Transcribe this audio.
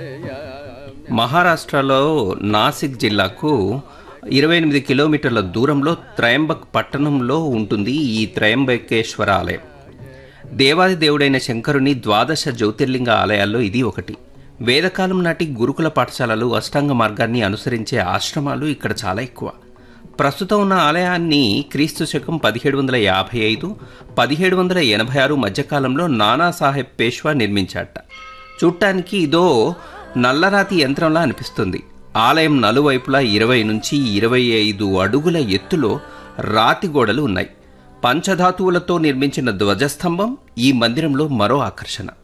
మహారాష్ట్రలో నాసిక్ జిల్లాకు ఇరవై ఎనిమిది కిలోమీటర్ల దూరంలో త్రయంబక్ పట్టణంలో ఉంటుంది ఈ త్రయంబకేశ్వర ఆలయం దేవాది దేవుడైన శంకరుని ద్వాదశ జ్యోతిర్లింగ ఆలయాల్లో ఇది ఒకటి వేదకాలం నాటి గురుకుల పాఠశాలలు అష్టాంగ మార్గాన్ని అనుసరించే ఆశ్రమాలు ఇక్కడ చాలా ఎక్కువ ప్రస్తుతం ఉన్న ఆలయాన్ని క్రీస్తు శకం పదిహేడు వందల యాభై ఐదు పదిహేడు వందల ఎనభై ఆరు మధ్యకాలంలో నానాసాహెబ్ పేష్వా నిర్మించాట చూడటానికి ఇదో నల్లరాతి యంత్రంలా అనిపిస్తుంది ఆలయం నలువైపులా ఇరవై నుంచి ఇరవై ఐదు అడుగుల ఎత్తులో రాతి గోడలు ఉన్నాయి పంచధాతువులతో నిర్మించిన ధ్వజస్తంభం ఈ మందిరంలో మరో ఆకర్షణ